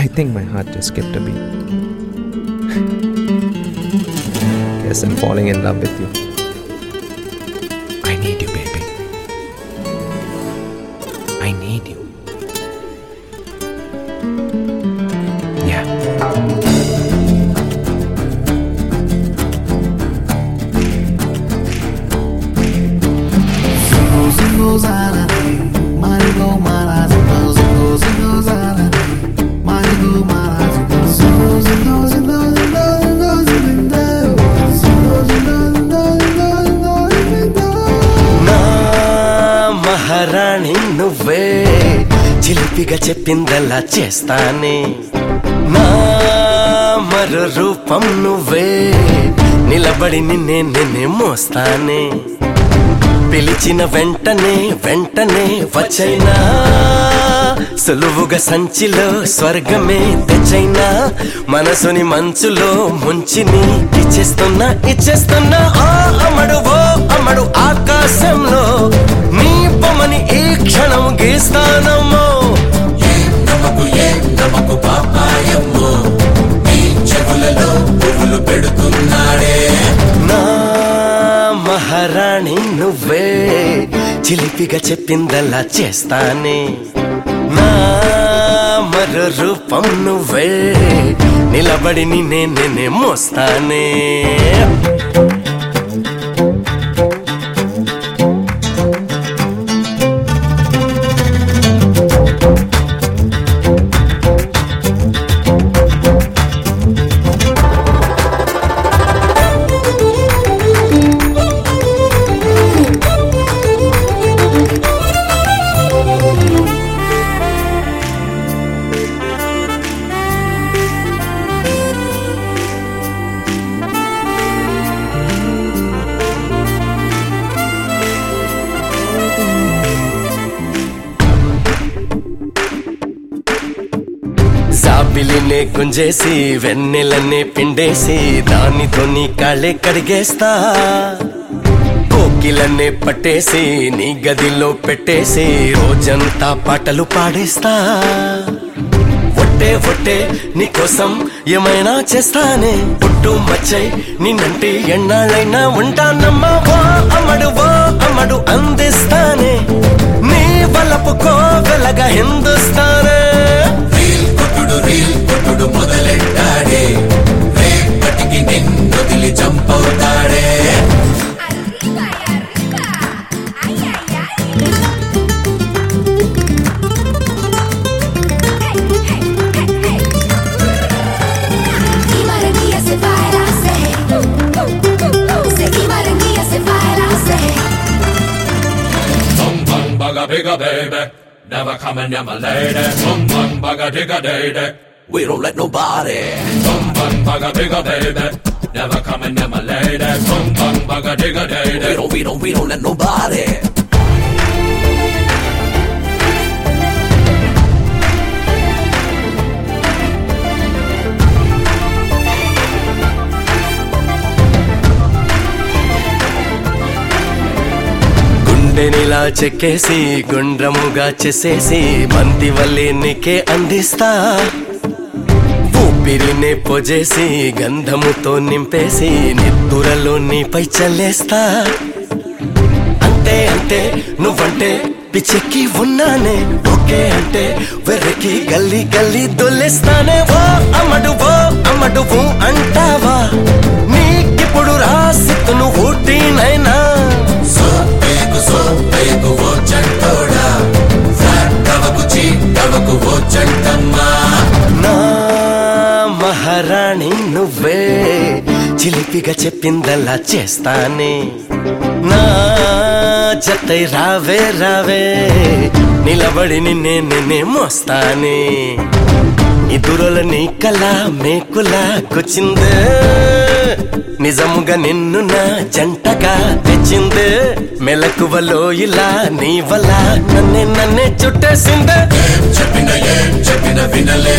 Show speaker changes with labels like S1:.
S1: I think my heart just skipped a beat. Guess I'm falling in love with you. I need you, baby. I need you. Yeah.
S2: Zingo, zingo, zala, marigo, mara, zingo, zingo, zingo, zala, marigo, mara, zingo, zingo, zingo, zingo, zingo, zingo, zingo, zingo, zingo, zingo, zingo, zingo.
S3: నా మహారాణి నువ్వే చిలిపిగా చెప్పిందలా చేస్తానే నా మరో రూపం నువ్వే నిలబడి నిన్నే నిన్నే మోస్తానే పిలిచిన వెంటనే వెంటనే వచ్చైనా సులువుగా సంచిలో స్వర్గమే తెచ్చైనా మనసుని మంచులో ముంచిని ఇచ్చేస్తున్నా ఇచ్చేస్తున్నా ఆ అమడు ఓ అమడు ఆకాశంలో నీ బొమ్మని ఈ క్షణం గీస్తానమ్మో
S4: నమకు ఏ నమకు పాపాయమ్మో నీ చెవులలో పువ్వులు పెడుతున్నాడే
S3: నా మహారాణి నువ్వే చిలిపిగా చెప్పిందలా చేస్తానే నా మరో రూపం నువ్వే నిలబడి నిన్నే నేనే మోస్తానే జాబిలినే గుంజేసి వెన్నెలనే పిండేసి దానితో నీ కాళ్ళే కడిగేస్తా కోకిలనే పట్టేసి నీ గదిలో పెట్టేసి రోజంతా పాటలు పాడేస్తా ఒట్టే ఒట్టే నీకోసం ఏమైనా చేస్తానే పుట్టు మచ్చై నిన్నంటి ఎన్నాళ్ళైనా ఉంటానమ్మా వా అమ్మడు వా అమ్మడు అందిస్తానే నీ వలపు కోవెలగా హిందుస్తానే
S4: రీల్ కొట్టుడు రీల్ కొట్టుడు మొదలెట్టాడే రేపటికి నిన్నొదిలి చంపవుతాడే
S5: Arriba y arriba. Ay, ay, ay. Hey, hey, hey, hey. Y Maranguilla se baila, se. Se y Maranguilla se baila, se.
S4: Bum bum bugga bigga baby Never coming near my lady Bum bum bugga digga day We don't let nobody Bum bum bugga bigga baby Never coming near my lady Bum bum bugga digga day We don't, we don't, we don't let nobody
S3: గుండెనిలా చెక్కేసి గుండ్రముగా చేసేసి బంతి వల్లి నీకే అందిస్తా ఊపిరినే పొజేసి గంధముతో నింపేసి నిద్దురలో నీపై చల్లేస్తా అంతే అంతే నువ్వంటే పిచ్చెక్కి ఉన్నానే okay అంటే వెర్రికి గల్లీ గల్లీ దొల్లేస్తానే ఓ అమ్మడు ఓ అమ్మడు ఊ అంటావా నీకిప్పుడు రాసిత్తును ఊటీనైనా
S4: సో పేకు సో పేకు ఓ చంటోడా ఫ్లాట్ కవకు చీ కవకు ఓ చంటమ్మా
S3: నా మహారాణి నువ్వే చిలిపిగా చెప్పిందలా చేస్తానే నా జతై రావే రావే నిలబడి నిన్నే నిన్నే మోస్తానే ఇదురుల నీ కళ మేకులా కూర్చిందే నిజముగా నిన్ను నా జంటగా తెచ్చిందే మెలకువలో ఇలా నీ వల్ల నన్నే నన్నే చుట్టేసిందే
S4: ఏం చెప్పిన ఏం చెప్పిన వినలే